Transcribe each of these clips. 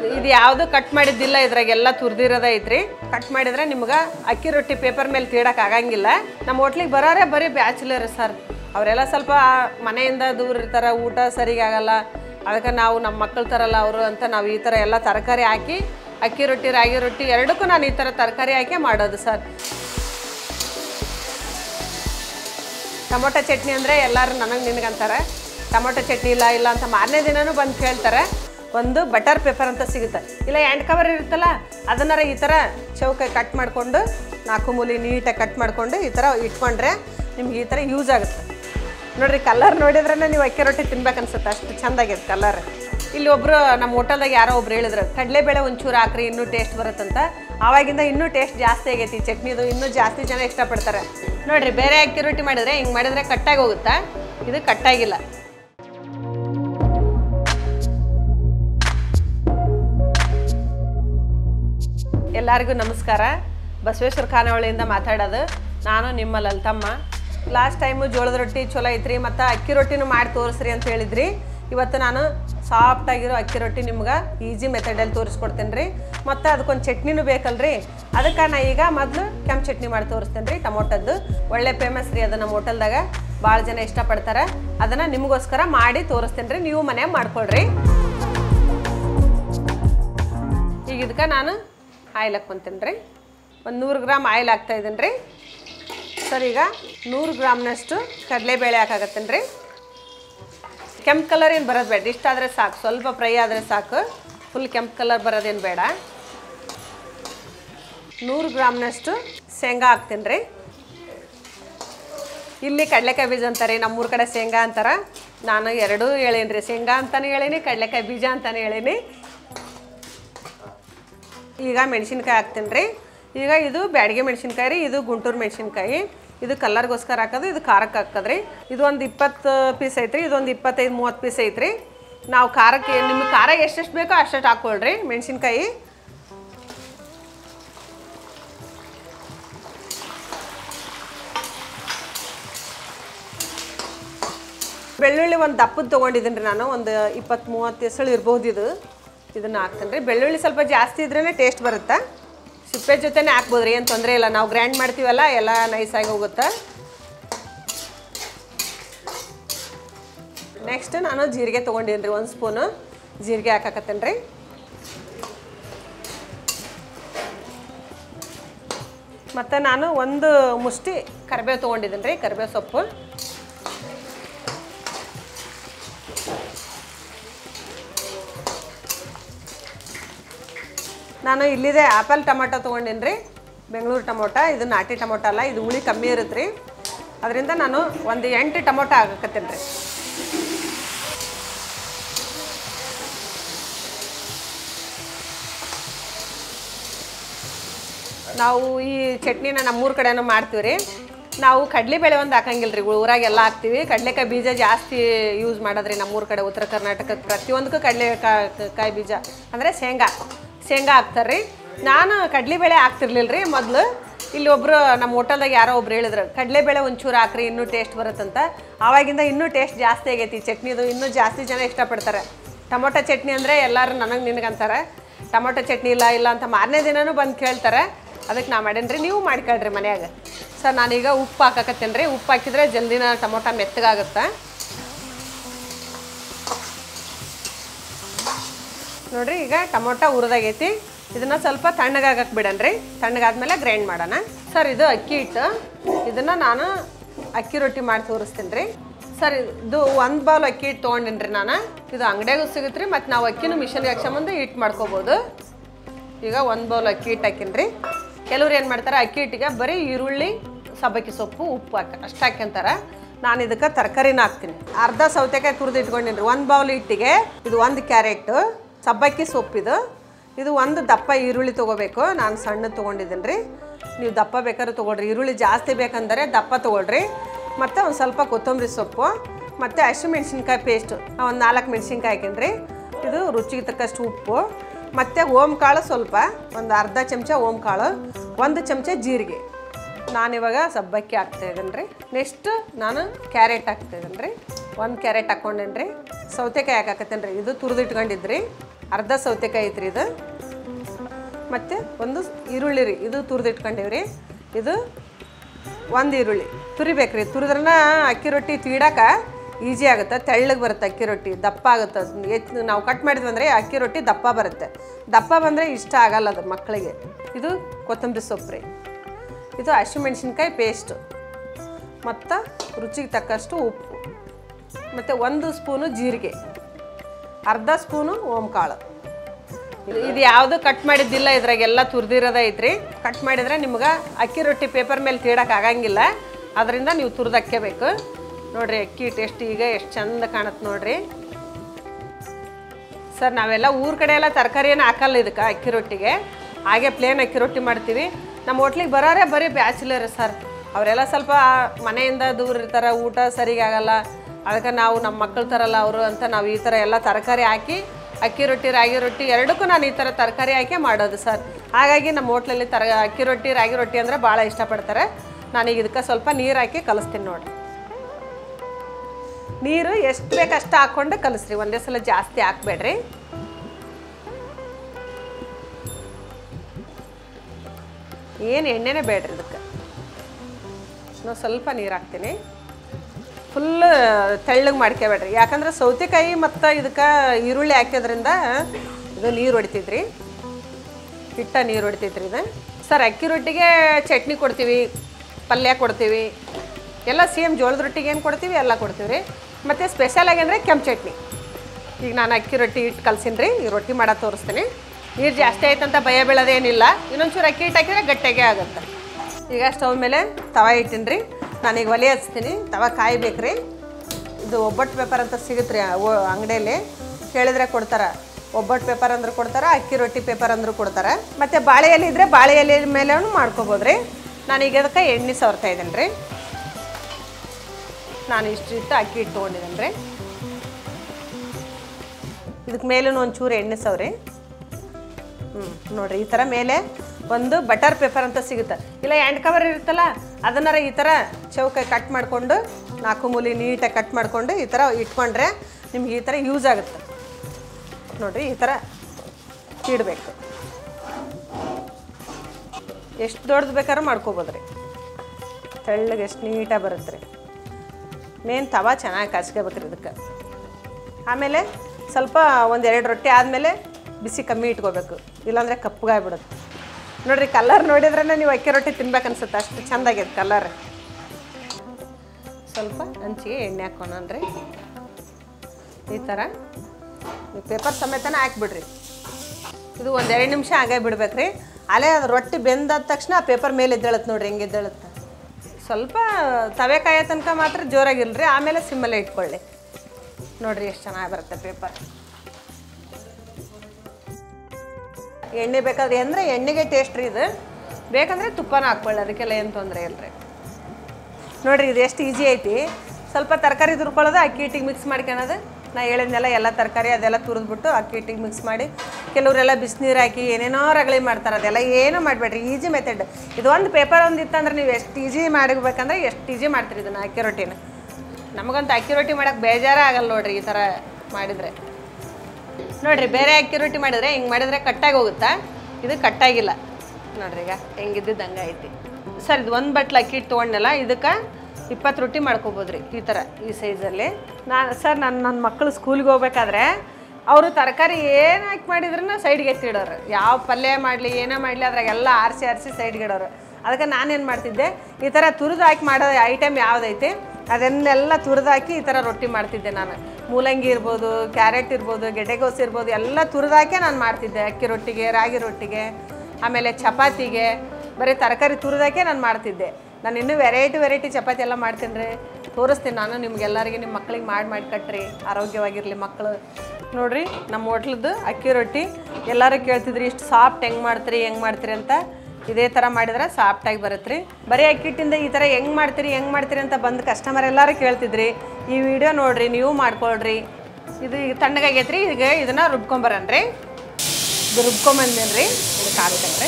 ಇದು ಯಾವುದು ಕಟ್ ಮಾಡಿದ್ದಿಲ್ಲ ಇದ್ರಾಗೆಲ್ಲ ತುರ್ದಿರೋದ ಐತ್ರಿ ಕಟ್ ಮಾಡಿದ್ರೆ ನಿಮ್ಗೆ ಅಕ್ಕಿ ರೊಟ್ಟಿ ಪೇಪರ್ ಮೇಲೆ ತೀಡಕ್ ಆಗಂಗಿಲ್ಲ ನಮ್ಮ ಹೋಟ್ಲಿಗೆ ಬರೋರೇ ಬರೀ ಬ್ಯಾಚುಲರ್ ಸರ್ ಅವರೆಲ್ಲ ಸ್ವಲ್ಪ ಮನೆಯಿಂದ ದೂರ ಇರ್ತಾರೆ ಊಟ ಸರಿಗೆ ಆಗಲ್ಲ ಅದಕ್ಕೆ ನಾವು ನಮ್ಮ ಮಕ್ಕಳು ತರಲ್ಲ ಅವರು ಅಂತ ನಾವು ಈ ಥರ ಎಲ್ಲ ತರಕಾರಿ ಹಾಕಿ ಅಕ್ಕಿ ರೊಟ್ಟಿ ರಾಗಿ ರೊಟ್ಟಿ ಎರಡಕ್ಕೂ ನಾನು ಈ ಥರ ತರಕಾರಿ ಹಾಕಿ ಮಾಡೋದು ಸರ್ ಟೊಮೊಟೊ ಚಟ್ನಿ ಅಂದರೆ ಎಲ್ಲರೂ ನನಗೆ ನಿನಗಂತಾರೆ ಟೊಮೊಟೊ ಚಟ್ನಿ ಇಲ್ಲ ಇಲ್ಲ ಅಂತ ಮಾರನೇ ದಿನನೂ ಬಂದು ಕೇಳ್ತಾರೆ ಒಂದು ಬಟರ್ ಪೇಪರ್ ಅಂತ ಸಿಗುತ್ತೆ ಇಲ್ಲ ಎಂಡ್ ಕವರ್ ಇರುತ್ತಲ್ಲ ಅದನ್ನಾರ ಈ ಥರ ಚೌಕ ಕಟ್ ಮಾಡಿಕೊಂಡು ನಾಲ್ಕು ಮೂಲಿ ನೀಟಾಗಿ ಕಟ್ ಮಾಡಿಕೊಂಡು ಈ ಥರ ಇಟ್ಕೊಂಡ್ರೆ ನಿಮ್ಗೆ ಈ ಥರ ಯೂಸ್ ಆಗುತ್ತೆ ನೋಡ್ರಿ ಕಲರ್ ನೋಡಿದ್ರೆ ನೀವು ಅಕ್ಕಿ ರೊಟ್ಟಿ ತಿನ್ಬೇಕು ಅನ್ಸುತ್ತೆ ಅಷ್ಟು ಚಂದಾಗಿದೆ ಕಲರ್ ಇಲ್ಲಿ ಒಬ್ರು ನಮ್ಮ ಹೋಟೆಲ್ದಾಗ ಯಾರೋ ಒಬ್ರು ಹೇಳಿದ್ರು ಕಡಲೆಬೇಳೆ ಒಂಚೂರು ಹಾಕ್ರಿ ಇನ್ನೂ ಟೇಸ್ಟ್ ಬರುತ್ತಂತ ಆವಾಗಿಂದ ಇನ್ನೂ ಟೇಸ್ಟ್ ಜಾಸ್ತಿ ಆಗೈತಿ ಈ ಚಟ್ನಿದು ಇನ್ನೂ ಜಾಸ್ತಿ ಜನ ಇಷ್ಟಪಡ್ತಾರೆ ನೋಡ್ರಿ ಬೇರೆ ಅಕ್ಕಿ ರೊಟ್ಟಿ ಮಾಡಿದ್ರೆ ಹಿಂಗೆ ಮಾಡಿದ್ರೆ ಕಟ್ಟಾಗಿ ಹೋಗುತ್ತಾ ಇದು ಕಟ್ಟಾಗಿಲ್ಲ ಎಲ್ಲರಿಗೂ ನಮಸ್ಕಾರ ಬಸವೇಶ್ವರ ಖಾನಾವಳಿಯಿಂದ ಮಾತಾಡೋದು ನಾನು ನಿಮ್ಮ ಲಲಿತಮ್ಮ ಲಾಸ್ಟ್ ಟೈಮು ಜೋಳದ ರೊಟ್ಟಿ ಚಲೋ ಐತ್ರಿ ಮತ್ತು ಅಕ್ಕಿ ರೊಟ್ಟಿನೂ ಮಾಡಿ ತೋರಿಸ್ರಿ ಅಂತ ಹೇಳಿದ್ರಿ ಇವತ್ತು ನಾನು ಸಾಫ್ಟ್ ಆಗಿರೋ ಅಕ್ಕಿ ರೊಟ್ಟಿ ನಿಮ್ಗೆ ಈಜಿ ಮೆಥಡಲ್ಲಿ ತೋರಿಸ್ಕೊಡ್ತೇನೆ ರೀ ಮತ್ತು ಅದಕ್ಕೊಂದು ಚಟ್ನಿನೂ ಬೇಕಲ್ರಿ ಅದಕ್ಕೆ ನಾ ಈಗ ಮೊದಲು ಕೆಂಪು ಚಟ್ನಿ ಮಾಡಿ ತೋರಿಸ್ತೇನೆ ರೀ ಟೊಮೊಟೊದ್ದು ಒಳ್ಳೆ ಫೇಮಸ್ ರೀ ಅದು ನಮ್ಮ ಹೋಟೆಲ್ದಾಗ ಭಾಳ ಜನ ಇಷ್ಟಪಡ್ತಾರೆ ಅದನ್ನು ನಿಮಗೋಸ್ಕರ ಮಾಡಿ ತೋರಿಸ್ತೇನೆ ರೀ ನೀವು ಮನ್ಯಾಗ ಮಾಡ್ಕೊಳ್ರಿ ಈಗ ಇದಕ್ಕೆ ನಾನು ಆಯಿಲ್ ಹಾಕ್ಕೊಂತೀನಿ ರೀ ಒಂದು ನೂರು ಗ್ರಾಮ್ ಆಯಿಲ್ ಹಾಕ್ತಾ ಇದ್ದೀನಿ ರೀ ಸರ್ ಈಗ ನೂರು ಗ್ರಾಮ್ನಷ್ಟು ಕಡಲೆಬೇಳೆ ಹಾಕಾಗತ್ತೇನೆ ರೀ ಕೆಂಪು ಕಲರ್ ಏನು ಬರೋದು ಬೇಡ ಇಷ್ಟಾದರೆ ಸಾಕು ಸ್ವಲ್ಪ ಫ್ರೈ ಆದರೆ ಸಾಕು ಫುಲ್ ಕೆಂಪು ಕಲರ್ ಬರೋದೇನು ಬೇಡ ನೂರು ಗ್ರಾಮ್ನಷ್ಟು ಶೇಂಗಾ ಹಾಕ್ತೀನಿ ರೀ ಇಲ್ಲಿ ಕಡಲೆಕಾಯಿ ಬೀಜ ಅಂತಾರೆ ನಮ್ಮೂರ ಕಡೆ ಶೇಂಗಾ ಅಂತಾರೆ ನಾನು ಎರಡೂ ಹೇಳೀನಿ ರೀ ಶೇಂಗಾ ಅಂತಾನೆ ಹೇಳೀನಿ ಕಡಲೆಕಾಯಿ ಬೀಜ ಅಂತಾನೆ ಹೇಳೀನಿ ಈಗ ಮೆಣಸಿನ್ಕಾಯಿ ಹಾಕ್ತೀನಿ ರೀ ಈಗ ಇದು ಬ್ಯಾಡಗೆ ಮೆಣಸಿನ್ಕಾಯಿ ರೀ ಇದು ಗುಂಟೂರು ಮೆಣಸಿನ್ಕಾಯಿ ಇದು ಕಲ್ಲರ್ಗೋಸ್ಕರ ಹಾಕೋದು ಇದು ಖಾರಕ್ಕೆ ಹಾಕೋದ್ರಿ ಇದು ಒಂದು ಇಪ್ಪತ್ತು ಪೀಸ್ ಐತ್ರಿ ಇದೊಂದು ಇಪ್ಪತ್ತೈದು ಮೂವತ್ತು ಪೀಸ್ ಐತ್ರಿ ನಾವು ಖಾರಕ್ಕೆ ನಿಮಗೆ ಖಾರ ಎಷ್ಟೆಷ್ಟು ಬೇಕೋ ಅಷ್ಟಷ್ಟು ಹಾಕ್ಕೊಳ್ರಿ ಮೆಣಸಿನ್ಕಾಯಿ ಬೆಳ್ಳುಳ್ಳಿ ಒಂದು ದಪ್ಪದ ತೊಗೊಂಡಿದ್ದೀನಿ ರೀ ನಾನು ಒಂದು ಇಪ್ಪತ್ತು ಮೂವತ್ತು ಎಸಳು ಇರ್ಬೋದು ಇದು ಇದನ್ನು ಹಾಕ್ತೇನೆ ರೀ ಬೆಳ್ಳುಳ್ಳಿ ಸ್ವಲ್ಪ ಜಾಸ್ತಿ ಇದ್ರೇ ಟೇಸ್ಟ್ ಬರುತ್ತೆ ಸಿಪ್ಪೆ ಜೊತೆನೇ ಹಾಕ್ಬೋದು ರೀ ಏನು ತೊಂದರೆ ಇಲ್ಲ ನಾವು ಗ್ರೈಂಡ್ ಮಾಡ್ತೀವಲ್ಲ ಎಲ್ಲ ನೈಸಾಗಿ ಹೋಗುತ್ತೆ ನೆಕ್ಸ್ಟ್ ನಾನು ಜೀರಿಗೆ ತೊಗೊಂಡೀನಿ ರೀ ಒಂದು ಸ್ಪೂನು ಜೀರಿಗೆ ಹಾಕಾಕತ್ತೇನೆ ರೀ ಮತ್ತು ನಾನು ಒಂದು ಮುಷ್ಟಿ ಕರಿಬೇವು ತೊಗೊಂಡಿದ್ದೀನಿ ರೀ ಕರಿಬೇವು ಸೊಪ್ಪು ನಾನು ಇಲ್ಲಿದೆ ಆ್ಯಪಲ್ ಟೊಮೊಟೊ ತೊಗೊಂಡೀನಿ ರೀ ಬೆಂಗಳೂರು ಟೊಮೊಟೊ ಇದು ನಾಟಿ ಟೊಮೊಟೊ ಅಲ್ಲ ಇದು ಹುಳಿ ಕಮ್ಮಿ ಇರುತ್ತೆ ರೀ ಅದರಿಂದ ನಾನು ಒಂದು ಎಂಟು ಟೊಮೊಟೊ ಹಾಕಕತ್ತೇನೆ ರೀ ನಾವು ಈ ಚಟ್ನಿನ ನಮ್ಮೂರ ಕಡೆನೂ ಮಾಡ್ತೀವಿ ರೀ ನಾವು ಕಡಲೆಬೇಳೆ ಒಂದು ಹಾಕಂಗಿಲ್ಲ ರೀ ಊರಾಗೆಲ್ಲ ಹಾಕ್ತೀವಿ ಕಡಲೆಕಾಯಿ ಬೀಜ ಜಾಸ್ತಿ ಯೂಸ್ ಮಾಡೋದ್ರಿ ನಮ್ಮೂರ ಕಡೆ ಉತ್ತರ ಕರ್ನಾಟಕಕ್ಕೆ ಪ್ರತಿಯೊಂದಕ್ಕೂ ಕಡಲೆ ಕಾಯಿ ಬೀಜ ಅಂದರೆ ಶೇಂಗಾ ಶೇಂಗಾ ಹಾಕ್ತಾರೆ ರೀ ನಾನು ಕಡಲೆಬೇಳೆ ಹಾಕ್ತಿರ್ಲಿಲ್ಲ ರೀ ಮೊದಲು ಇಲ್ಲಿ ಒಬ್ಬರು ನಮ್ಮ ಹೋಟೆಲ್ದಾಗ ಯಾರೋ ಒಬ್ರು ಹೇಳಿದ್ರು ಕಡಲೆಬೇಳೆ ಒಂಚೂರು ಹಾಕ್ರಿ ಇನ್ನೂ ಟೇಸ್ಟ್ ಬರುತ್ತಂತ ಆವಾಗಿಂದ ಇನ್ನೂ ಟೇಸ್ಟ್ ಜಾಸ್ತಿ ಆಗೈತಿ ಈ ಚಟ್ನಿದು ಇನ್ನೂ ಜಾಸ್ತಿ ಜನ ಇಷ್ಟಪಡ್ತಾರೆ ಟೊಮೊಟೊ ಚಟ್ನಿ ಅಂದರೆ ಎಲ್ಲರೂ ನನಗೆ ನಿನಗಂತಾರೆ ಟೊಮೊಟೊ ಚಟ್ನಿ ಇಲ್ಲ ಇಲ್ಲ ಅಂತ ಮಾರನೇ ದಿನನೂ ಬಂದು ಕೇಳ್ತಾರೆ ಅದಕ್ಕೆ ನಾ ಮಾಡೇನಿ ರೀ ನೀವು ಮಾಡ್ಕೊಳ್ರಿ ಮನ್ಯಾಗ ಸರ್ ನಾನೀಗ ಉಪ್ಪು ಹಾಕಕತ್ತೇನೆ ರೀ ಉಪ್ಪು ಹಾಕಿದ್ರೆ ಜಲ್ದಿನ ಟೊಮೊಟೊ ಮೆತ್ತಗಾಗುತ್ತೆ ನೋಡ್ರಿ ಈಗ ಟೊಮೊಟೊ ಹುರಿದಾಗೈತಿ ಇದನ್ನ ಸ್ವಲ್ಪ ತಣ್ಣಗಾಗಕ್ಕೆ ಬಿಡನ್ರಿ ತಣ್ಣಗಾದ್ಮೇಲೆ ಗ್ರೈಂಡ್ ಮಾಡೋಣ ಸರ್ ಇದು ಅಕ್ಕಿ ಹಿಟ್ಟು ಇದನ್ನು ನಾನು ಅಕ್ಕಿ ರೊಟ್ಟಿ ಮಾಡಿ ತೋರಿಸ್ತೀನಿ ರೀ ಸರ್ ಇದು ಒಂದು ಬೌಲ್ ಅಕ್ಕಿ ಹಿಟ್ಟು ತೊಗೊಂಡಿನಿ ರೀ ನಾನು ಇದು ಅಂಗಡಿಯಾಗೂ ಸಿಗುತ್ತೆ ರೀ ಮತ್ತು ನಾವು ಅಕ್ಕಿನೂ ಮಿಷನ್ಗೆ ಹಾಕ್ಸ್ಕೊಂಬಂದು ಹಿಟ್ಟು ಮಾಡ್ಕೋಬೋದು ಈಗ ಒಂದು ಬೌಲ್ ಅಕ್ಕಿ ಹಿಟ್ಟು ಹಾಕಿನಿ ರೀ ಕೆಲವ್ರು ಏನು ಮಾಡ್ತಾರೆ ಅಕ್ಕಿ ಹಿಟ್ಟಿಗೆ ಬರೀ ಈರುಳ್ಳಿ ಸಬ್ಬಕ್ಕಿ ಸೊಪ್ಪು ಉಪ್ಪು ಹಾಕ ಅಷ್ಟು ಹಾಕ್ಯಂತಾರೆ ನಾನು ಇದಕ್ಕೆ ತರಕಾರಿನ ಹಾಕ್ತೀನಿ ಅರ್ಧ ಸೌತೆಕಾಯಿ ತುರಿದು ಇಟ್ಕೊಂಡಿನಿ ರೀ ಒಂದು ಬೌಲ್ ಹಿಟ್ಟಿಗೆ ಇದು ಒಂದು ಕ್ಯಾರೆಟು ಸಬ್ಬಕ್ಕಿ ಸೊಪ್ಪಿದು ಇದು ಒಂದು ದಪ್ಪ ಈರುಳ್ಳಿ ತೊಗೋಬೇಕು ನಾನು ಸಣ್ಣ ತೊಗೊಂಡಿದ್ದೀನಿ ರೀ ನೀವು ದಪ್ಪ ಬೇಕಾದ್ರೆ ತೊಗೊಳ್ರಿ ಈರುಳ್ಳಿ ಜಾಸ್ತಿ ಬೇಕಂದರೆ ದಪ್ಪ ತೊಗೊಳ್ರಿ ಮತ್ತು ಒಂದು ಸ್ವಲ್ಪ ಕೊತ್ತಂಬರಿ ಸೊಪ್ಪು ಮತ್ತು ಹಸಿಮೆಣ್ಸಿನ್ಕಾಯಿ ಪೇಸ್ಟು ಒಂದು ನಾಲ್ಕು ಮೆಣಸಿನ್ಕಾಯಿ ಹಾಕೀನಿ ಇದು ರುಚಿಗೆ ತಕ್ಕಷ್ಟು ಉಪ್ಪು ಮತ್ತು ಓಮ್ ಕಾಳು ಸ್ವಲ್ಪ ಒಂದು ಅರ್ಧ ಚಮಚ ಓಮ್ ಕಾಳು ಒಂದು ಚಮಚ ಜೀರಿಗೆ ನಾನಿವಾಗ ಸಬ್ಬಕ್ಕಿ ಹಾಕ್ತಾ ಇದ್ದೀನಿ ರೀ ನೆಕ್ಸ್ಟ್ ನಾನು ಕ್ಯಾರೆಟ್ ಹಾಕ್ತಾ ಇದ್ದೀನಿ ರೀ ಒಂದು ಕ್ಯಾರೆಟ್ ಹಾಕ್ಕೊಂಡೇನಿ ರೀ ಸೌತೆಕಾಯಿ ಹಾಕಾಕತ್ತೇನೆ ರೀ ಇದು ತುರಿದು ಇಟ್ಕೊಂಡಿದ್ರಿ ಅರ್ಧ ಸೌತೆಕಾಯಿ ಐತ್ರಿ ಇದು ಮತ್ತು ಒಂದು ಈರುಳ್ಳಿ ರೀ ಇದು ತುರಿದಿಟ್ಕೊಂಡೇವ್ರಿ ಇದು ಒಂದು ಈರುಳ್ಳಿ ತುರಿಬೇಕ್ರಿ ತುರಿದ್ರನ ಅಕ್ಕಿ ರೊಟ್ಟಿ ತೀಡಾಕ ಈಜಿ ಆಗುತ್ತೆ ತೆಳ್ಳಗೆ ಬರುತ್ತೆ ಅಕ್ಕಿ ರೊಟ್ಟಿ ದಪ್ಪ ಆಗುತ್ತೆ ಅದ್ನ ಎತ್ ನಾವು ಕಟ್ ಮಾಡಿದ್ವಿ ಅಂದರೆ ಅಕ್ಕಿ ರೊಟ್ಟಿ ದಪ್ಪ ಬರುತ್ತೆ ದಪ್ಪ ಬಂದರೆ ಇಷ್ಟ ಆಗಲ್ಲ ಅದು ಮಕ್ಕಳಿಗೆ ಇದು ಕೊತ್ತಂಬರಿ ಸೊಪ್ಪು ರೀ ಇದು ಹಸಿಮೆಣ್ಸಿನ್ಕಾಯಿ ಪೇಸ್ಟು ಮತ್ತು ರುಚಿಗೆ ತಕ್ಕಷ್ಟು ಉಪ್ಪು ಮತ್ತು ಒಂದು ಸ್ಪೂನು ಜೀರಿಗೆ ಅರ್ಧ ಸ್ಪೂನು ಓಂಕಾಳು ಇದು ಇದು ಯಾವುದು ಕಟ್ ಮಾಡಿದ್ದಿಲ್ಲ ಇದ್ರಾಗೆಲ್ಲ ತುರ್ದಿರೋದ ಐತ್ರಿ ಕಟ್ ಮಾಡಿದ್ರೆ ನಿಮ್ಗೆ ಅಕ್ಕಿ ರೊಟ್ಟಿ ಪೇಪರ್ ಮೇಲೆ ತೀಡಕ್ಕೆ ಆಗಂಗಿಲ್ಲ ಅದರಿಂದ ನೀವು ತುರ್ದಕ್ಕೇಬೇಕು ನೋಡ್ರಿ ಅಕ್ಕಿ ಟೇಸ್ಟ್ ಈಗ ಎಷ್ಟು ಚಂದ ಕಾಣುತ್ತೆ ನೋಡ್ರಿ ಸರ್ ನಾವೆಲ್ಲ ಊರ ಕಡೆ ಎಲ್ಲ ತರಕಾರಿ ಏನು ಹಾಕಲ್ಲ ಇದಕ್ಕೆ ಅಕ್ಕಿ ರೊಟ್ಟಿಗೆ ಹಾಗೆ ಪ್ಲೇನ್ ಅಕ್ಕಿ ರೊಟ್ಟಿ ಮಾಡ್ತೀವಿ ನಮ್ಮ ಹೋಟ್ಲಿಗೆ ಬರೋರೇ ಬರೀ ಬ್ಯಾಚುಲರ್ ಸರ್ ಅವರೆಲ್ಲ ಸ್ವಲ್ಪ ಮನೆಯಿಂದ ದೂರ ಇರ್ತಾರೆ ಊಟ ಸರಿಗಾಗಲ್ಲ ಅದಕ್ಕೆ ನಾವು ನಮ್ಮ ಮಕ್ಕಳು ತರಲ್ಲ ಅವರು ಅಂತ ನಾವು ಈ ಥರ ಎಲ್ಲ ತರಕಾರಿ ಹಾಕಿ ಅಕ್ಕಿ ರೊಟ್ಟಿ ರಾಗಿ ರೊಟ್ಟಿ ಎರಡಕ್ಕೂ ನಾನು ಈ ಥರ ತರಕಾರಿ ಹಾಕಿ ಮಾಡೋದು ಸರ್ ಹಾಗಾಗಿ ನಮ್ಮ ಹೋಟ್ಲಲ್ಲಿ ತರ ಅಕ್ಕಿ ರೊಟ್ಟಿ ರಾಗಿ ರೊಟ್ಟಿ ಅಂದರೆ ಭಾಳ ಇಷ್ಟಪಡ್ತಾರೆ ನಾನೀಗ ಇದಕ್ಕೆ ಸ್ವಲ್ಪ ನೀರು ಹಾಕಿ ಕಲಿಸ್ತೀನಿ ನೋಡಿ ನೀರು ಎಷ್ಟು ಬೇಕು ಅಷ್ಟು ಹಾಕ್ಕೊಂಡು ಕಲಿಸ್ರಿ ಒಂದೇ ಸಲ ಜಾಸ್ತಿ ಹಾಕ್ಬೇಡ್ರಿ ಏನು ಎಣ್ಣೆನೇ ಬೇಡ್ರಿ ಇದಕ್ಕೆ ನಾನು ಸ್ವಲ್ಪ ನೀರು ಹಾಕ್ತೀನಿ ಫುಲ್ ತೆಳ್ಳಗೆ ಮಾಡ್ಕೋಬೇಡ್ರಿ ಯಾಕಂದ್ರೆ ಸೌತೆಕಾಯಿ ಮತ್ತು ಇದಕ್ಕೆ ಈರುಳ್ಳಿ ಹಾಕೋದ್ರಿಂದ ಇದು ನೀರು ಹೊಡಿತೈತ್ರಿ ಹಿಟ್ಟ ನೀರು ಹೊಡಿತೈತ್ರಿ ಇದು ಸರ್ ಅಕ್ಕಿ ರೊಟ್ಟಿಗೆ ಚಟ್ನಿ ಕೊಡ್ತೀವಿ ಪಲ್ಯ ಕೊಡ್ತೀವಿ ಎಲ್ಲ ಸೇಮ್ ಜೋಳದ ರೊಟ್ಟಿಗೆ ಏನು ಕೊಡ್ತೀವಿ ಎಲ್ಲ ಕೊಡ್ತೀವಿ ರೀ ಮತ್ತು ಸ್ಪೆಷಲಾಗಿ ಅಂದರೆ ಕೆಂಪು ಚಟ್ನಿ ಈಗ ನಾನು ಅಕ್ಕಿ ರೊಟ್ಟಿ ಇಟ್ಟು ಕಲ್ಸಿನಿ ರೀ ಈ ರೊಟ್ಟಿ ಮಾಡೋದು ತೋರಿಸ್ತೀನಿ ನೀರು ಜಾಸ್ತಿ ಆಯ್ತಂತ ಭಯ ಬೀಳೋದೇನಿಲ್ಲ ಇನ್ನೊಂಚೂರು ಅಕ್ಕಿ ಹಿಟ್ಟು ಹಾಕಿದ್ರೆ ಗಟ್ಟಿಗೆ ಆಗುತ್ತೆ ಈಗ ಸ್ಟವ್ ಮೇಲೆ ತವ ಇಟ್ಟಿನಿ ರೀ ನಾನೀಗ ಒಲೆ ಹಚ್ತೀನಿ ತವ ಕಾಯ್ಬೇಕು ರೀ ಇದು ಒಬ್ಬಟ್ಟು ಪೇಪರ್ ಅಂತ ಸಿಗುತ್ತೆ ರೀ ಅಂಗಡಿಯಲ್ಲಿ ಕೇಳಿದ್ರೆ ಕೊಡ್ತಾರೆ ಒಬ್ಬಟ್ಟು ಪೇಪರ್ ಅಂದ್ರೆ ಕೊಡ್ತಾರೆ ಅಕ್ಕಿ ರೊಟ್ಟಿ ಪೇಪರ್ ಅಂದ್ರೂ ಕೊಡ್ತಾರೆ ಮತ್ತು ಬಾಳೆ ಎಲೆ ಇದ್ದರೆ ಬಾಳೆ ಎಲೆ ಮೇಲೆ ಮಾಡ್ಕೋಬೋದು ರೀ ನಾನೀಗ ಅದಕ್ಕೆ ಎಣ್ಣೆ ಸವರ್ತಾ ಇದ್ದೀನಿ ರೀ ನಾನು ಇಷ್ಟು ಇಟ್ಟು ಅಕ್ಕಿ ಹಿಟ್ಟು ತೊಗೊಂಡಿದ್ದೀನಿ ರೀ ಇದಕ್ಕೆ ಮೇಲೂ ಒಂಚೂರು ಎಣ್ಣೆ ಸವ್ರಿ ಹ್ಞೂ ನೋಡಿರಿ ಈ ಥರ ಮೇಲೆ ಒಂದು ಬಟರ್ ಪೇಪರ್ ಅಂತ ಸಿಗುತ್ತೆ ಇಲ್ಲ ಹ್ಯಾಂಡ್ ಕವರ್ ಇರುತ್ತಲ್ಲ ಅದನ್ನಾರ ಈ ಥರ ಚೌಕ ಕಟ್ ಮಾಡಿಕೊಂಡು ನಾಲ್ಕು ಮೂಲಿ ನೀಟಾಗಿ ಕಟ್ ಮಾಡಿಕೊಂಡು ಈ ಥರ ಇಟ್ಕೊಂಡ್ರೆ ನಿಮ್ಗೆ ಈ ಥರ ಯೂಸ್ ಆಗುತ್ತೆ ನೋಡಿರಿ ಈ ಥರ ಇಡಬೇಕು ಎಷ್ಟು ದೊಡ್ಡದು ಬೇಕಾದ್ರೂ ಮಾಡ್ಕೋಬೋದು ರೀ ತೆಳ್ಳಗೆ ಎಷ್ಟು ನೀಟಾಗಿ ಬರುತ್ತೆ ರೀ ಮೇನ್ ತವ ಚೆನ್ನಾಗಿ ಕಾಸ್ಕೋಬೇಕ್ರಿ ಇದಕ್ಕೆ ಆಮೇಲೆ ಸ್ವಲ್ಪ ಒಂದೆರಡು ರೊಟ್ಟಿ ಆದಮೇಲೆ ಬಿಸಿ ಕಮ್ಮಿ ಇಟ್ಕೋಬೇಕು ಇಲ್ಲಾಂದರೆ ಕಪ್ಪಗಾಗ್ಬಿಡುತ್ತೆ ನೋಡಿರಿ ಕಲರ್ ನೋಡಿದ್ರೆ ನೀವು ಅಕ್ಕಿ ರೊಟ್ಟಿ ತಿನ್ಬೇಕು ಅನ್ಸುತ್ತೆ ಅಷ್ಟು ಚೆಂದಾಗ್ಯದ ಕಲರ್ ಸ್ವಲ್ಪ ಹಂಚಿಗೆ ಎಣ್ಣೆ ಹಾಕೋಣನ್ರಿ ಈ ಥರ ನೀವು ಪೇಪರ್ ಸಮೇತನ ಹಾಕ್ಬಿಡ್ರಿ ಇದು ಒಂದೆರಡು ನಿಮಿಷ ಹಾಗೆ ಬಿಡ್ಬೇಕ್ರಿ ಅಲ್ಲೇ ಅದು ರೊಟ್ಟಿ ಬೆಂದಾದ ತಕ್ಷಣ ಆ ಪೇಪರ್ ಮೇಲೆ ಎದ್ದೇಳತ್ತೆ ನೋಡ್ರಿ ಹೆಂಗೆ ಎದ್ದೇಳುತ್ತೆ ಸ್ವಲ್ಪ ತವೆ ಕಾಯೋ ತನಕ ಮಾತ್ರ ಜೋರಾಗಿಲ್ರಿ ಆಮೇಲೆ ಸಿಮ್ಮಲ್ಲೇ ಇಟ್ಕೊಳ್ಳಿ ನೋಡ್ರಿ ಎಷ್ಟು ಚೆನ್ನಾಗಿ ಬರುತ್ತೆ ಪೇಪರ್ ಎಣ್ಣೆ ಬೇಕಾದ್ರೆ ಅಂದರೆ ಎಣ್ಣೆಗೆ ಟೇಸ್ಟ್ ರೀ ಇದು ಬೇಕಂದ್ರೆ ತುಪ್ಪನ ಹಾಕ್ಕೊಳ್ಳಿ ಅದಕ್ಕೆಲ್ಲ ಏನು ತೊಂದರೆ ಇಲ್ರಿ ನೋಡ್ರಿ ಇದು ಎಷ್ಟು ಈಜಿ ಐತಿ ಸ್ವಲ್ಪ ತರಕಾರಿ ತುರ್ಕೊಳ್ಳೋದು ಅಕ್ಕಿ ಹಿಟ್ಟಿಗೆ ಮಿಕ್ಸ್ ಮಾಡ್ಕೊಳೋದು ನಾ ಹೇಳಿದ್ನೆಲ್ಲ ಎಲ್ಲ ತರಕಾರಿ ಅದೆಲ್ಲ ತುರಿದ್ಬಿಟ್ಟು ಅಕ್ಕಿ ಹಿಟ್ಟಿಗೆ ಮಿಕ್ಸ್ ಮಾಡಿ ಕೆಲವರೆಲ್ಲ ಬಿಸಿನೀರು ಹಾಕಿ ಏನೇನೋ ರಗಳಿ ಮಾಡ್ತಾರೆ ಅದೆಲ್ಲ ಏನೂ ಮಾಡಬೇಡ್ರಿ ಈಜಿ ಮೆಥಡ್ ಇದು ಒಂದು ಪೇಪರ್ ಒಂದು ಇತ್ತಂದ್ರೆ ನೀವು ಎಷ್ಟು ಈಜಿ ಮಾಡಬೇಕಂದ್ರೆ ಎಷ್ಟು ಈಜಿ ಮಾಡ್ತೀರಿ ಇದನ್ನು ಅಕ್ಕಿ ರೊಟ್ಟಿನ ನಮಗಂತೂ ಅಕ್ಕಿ ರೊಟ್ಟಿ ಮಾಡೋಕೆ ಬೇಜಾರೇ ಆಗಲ್ಲ ನೋಡ್ರಿ ಈ ಥರ ಮಾಡಿದರೆ ನೋಡ್ರಿ ಬೇರೆ ಅಕ್ಕಿ ರೊಟ್ಟಿ ಮಾಡಿದ್ರೆ ಹಿಂಗೆ ಮಾಡಿದ್ರೆ ಕಟ್ಟಾಗಿ ಹೋಗುತ್ತಾ ಇದು ಕಟ್ಟಾಗಿಲ್ಲ ನೋಡ್ರಿ ಈಗ ಹೆಂಗಿದ್ದಿದ್ದು ಹಂಗೆ ಐತಿ ಸರ್ ಇದು ಒಂದು ಬಟ್ಲು ಅಕ್ಕಿ ಹಿಟ್ಟು ತೊಗೊಂಡಲ್ಲ ಇದಕ್ಕೆ ಇಪ್ಪತ್ತು ರೊಟ್ಟಿ ಮಾಡ್ಕೋಬೋದ್ರಿ ಈ ಥರ ಈ ಸೈಜಲ್ಲಿ ನಾನು ಸರ್ ನನ್ನ ನನ್ನ ಮಕ್ಕಳು ಸ್ಕೂಲ್ಗೆ ಹೋಗ್ಬೇಕಾದ್ರೆ ಅವರು ತರಕಾರಿ ಏನು ಹಾಕಿ ಮಾಡಿದ್ರೂ ಸೈಡ್ಗೆ ಎತ್ತಿಡೋರು ಯಾವ ಪಲ್ಯ ಮಾಡಲಿ ಏನೇ ಮಾಡಲಿ ಅದ್ರಾಗೆಲ್ಲ ಆರಿಸಿ ಆರಿಸಿ ಸೈಡ್ಗೆ ಇಡೋರು ಅದಕ್ಕೆ ನಾನೇನು ಮಾಡ್ತಿದ್ದೆ ಈ ಥರ ತುರಿದು ಹಾಕಿ ಮಾಡೋ ಐಟಮ್ ಯಾವುದೈತಿ ಅದನ್ನೆಲ್ಲ ತುರಿದು ಹಾಕಿ ಈ ಥರ ರೊಟ್ಟಿ ಮಾಡ್ತಿದ್ದೆ ನಾನು ಮೂಲಂಗಿ ಇರ್ಬೋದು ಕ್ಯಾರೆಟ್ ಇರ್ಬೋದು ಗೆಡ್ಡೆಗೋಸು ಇರ್ಬೋದು ಎಲ್ಲ ತುರಿದಾಕೆ ನಾನು ಮಾಡ್ತಿದ್ದೆ ಅಕ್ಕಿ ರೊಟ್ಟಿಗೆ ರಾಗಿ ರೊಟ್ಟಿಗೆ ಆಮೇಲೆ ಚಪಾತಿಗೆ ಬರೀ ತರಕಾರಿ ತುರಿದಾಕೆ ನಾನು ಮಾಡ್ತಿದ್ದೆ ನಾನು ಇನ್ನೂ ವೆರೈಟಿ ವೆರೈಟಿ ಚಪಾತಿ ಎಲ್ಲ ಮಾಡ್ತೀನಿ ರೀ ತೋರಿಸ್ತೀನಿ ನಾನು ನಿಮ್ಗೆಲ್ಲರಿಗೆ ನಿಮ್ಮ ಮಕ್ಳಿಗೆ ಮಾಡಿ ಮಾಡಿ ಕಟ್ರಿ ಆರೋಗ್ಯವಾಗಿರಲಿ ಮಕ್ಕಳು ನೋಡ್ರಿ ನಮ್ಮ ಹೋಟ್ಲದ್ದು ಅಕ್ಕಿ ರೊಟ್ಟಿ ಎಲ್ಲರೂ ಕೇಳ್ತಿದ್ರಿ ಇಷ್ಟು ಸಾಫ್ಟ್ ಹೆಂಗೆ ಮಾಡ್ತೀರಿ ಹೆಂಗೆ ಮಾಡ್ತೀರಿ ಅಂತ ಇದೇ ಥರ ಮಾಡಿದ್ರೆ ಸಾಫ್ಟಾಗಿ ಬರುತ್ತೆ ರೀ ಬರೀ ಅಕ್ಕಿಟ್ಟಿಂದ ಈ ಥರ ಹೆಂಗೆ ಮಾಡ್ತೀರಿ ಹೆಂಗೆ ಮಾಡ್ತೀರಿ ಅಂತ ಬಂದು ಕಸ್ಟಮರ್ ಎಲ್ಲರೂ ಕೇಳ್ತಿದ್ರಿ ಈ ವಿಡಿಯೋ ನೋಡ್ರಿ ನೀವು ಮಾಡ್ಕೊಳ್ರಿ ಇದು ಈಗ ತಣ್ಣಗಾಗೈತೆ ರೀ ಈಗ ಇದನ್ನು ರುಬ್ಕೊಂಬರನ್ರಿ ಇದು ರುಬ್ಕೊಂಬಂದೇನು ರೀ ಇದಕ್ಕೆ ಆಗ್ಬೇಕನ್ರಿ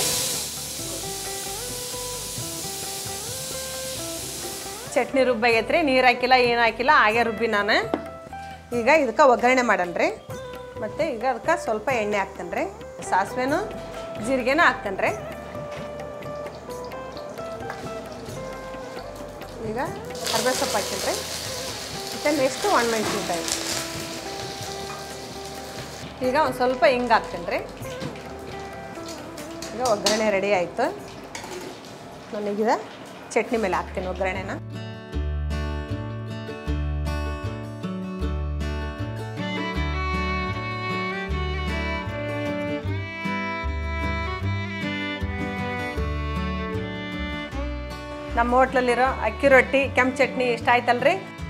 ಚಟ್ನಿ ರುಬ್ಬಾಗೈತೆ ರೀ ನೀರು ಹಾಕಿಲ್ಲ ಏನು ಹಾಕಿಲ್ಲ ಹಾಗೆ ರುಬ್ಬಿ ನಾನು ಈಗ ಇದಕ್ಕೆ ಒಗ್ಗರಣೆ ಮಾಡನ್ರಿ ಮತ್ತು ಈಗ ಅದಕ್ಕೆ ಸ್ವಲ್ಪ ಎಣ್ಣೆ ಹಾಕ್ತೇನೆ ರೀ ಸಾಸಿವೆನೂ ಜೀರಿಗೆನೂ ಹಾಕ್ತೇನೆ ರೀ ಈಗ ಅರ್ಬೆ ಸೊಪ್ಪು ಹಾಕ್ತೀನಿ ರೀ ಮತ್ತು ನೆಕ್ಸ್ಟು ಒಣಮೆಣ್ಸಿನ್ಕಾಯಿ ಈಗ ಒಂದು ಸ್ವಲ್ಪ ಹಿಂಗೆ ಹಾಕ್ತೀನಿ ರೀ ಈಗ ಒಗ್ಗರಣೆ ರೆಡಿ ಆಯಿತು ನನಗೀಗ ಚಟ್ನಿ ಮೇಲೆ ಹಾಕ್ತೀನಿ ಒಗ್ಗರಣೆನ ನಮ್ಮ ಹೋಟ್ಲಲ್ಲಿರೋ ಅಕ್ಕಿ ರೊಟ್ಟಿ ಕೆಂಪು ಚಟ್ನಿ ಇಷ್ಟ ಆಯ್ತಲ್ರಿ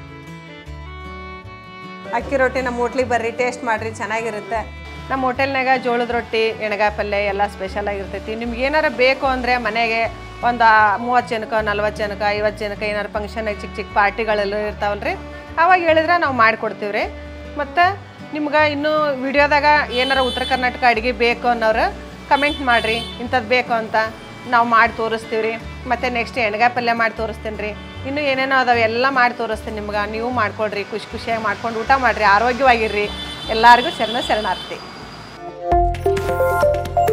ಅಕ್ಕಿ ರೊಟ್ಟಿ ನಮ್ಮ ಹೋಟ್ಲಿಗೆ ಬರ್ರಿ ಟೇಸ್ಟ್ ಮಾಡಿರಿ ಚೆನ್ನಾಗಿರುತ್ತೆ ನಮ್ಮ ಹೋಟೆಲ್ನಾಗ ಜೋಳದ ರೊಟ್ಟಿ ಎಣ್ಗಾಯಿ ಪಲ್ಯ ಎಲ್ಲ ಸ್ಪೆಷಲ್ ಆಗಿರ್ತೈತಿ ನಿಮ್ಗೆ ಏನಾರ ಬೇಕು ಅಂದರೆ ಮನೆಗೆ ಒಂದು ಮೂವತ್ತು ಜನಕ್ಕೆ ನಲ್ವತ್ತು ಜನಕ್ಕೆ ಐವತ್ತು ಜನಕ್ಕೆ ಏನಾರು ಫಂಕ್ಷನ್ ಚಿಕ್ಕ ಚಿಕ್ಕ ಪಾರ್ಟಿಗಳೆಲ್ಲ ಇರ್ತಾವಲ್ರಿ ಅವಾಗ ಹೇಳಿದ್ರೆ ನಾವು ಮಾಡಿಕೊಡ್ತೀವಿ ರೀ ಮತ್ತು ನಿಮ್ಗೆ ಇನ್ನೂ ವಿಡಿಯೋದಾಗ ಏನಾರ ಉತ್ತರ ಕರ್ನಾಟಕ ಅಡುಗೆ ಬೇಕು ಅನ್ನೋರು ಕಮೆಂಟ್ ಮಾಡಿರಿ ಇಂಥದ್ದು ಬೇಕು ಅಂತ ನಾವು ಮಾಡಿ ತೋರಿಸ್ತೀವಿ ರೀ ಮತ್ತು ನೆಕ್ಸ್ಟ್ ಎಣ್ಗಾಯಿ ಪಲ್ಯ ಮಾಡಿ ತೋರಿಸ್ತೀನಿ ರೀ ಇನ್ನೂ ಏನೇನೋ ಅದಾವೆ ಎಲ್ಲ ಮಾಡಿ ತೋರಿಸ್ತೀನಿ ನಿಮ್ಗೆ ನೀವು ಮಾಡ್ಕೊಡ್ರಿ ಖುಷಿ ಖುಷಿಯಾಗಿ ಮಾಡ್ಕೊಂಡು ಊಟ ಮಾಡಿರಿ ಆರೋಗ್ಯವಾಗಿರ್ರಿ ಎಲ್ಲರಿಗೂ ಶರಣ ಶರಣಾರ್ಥಿ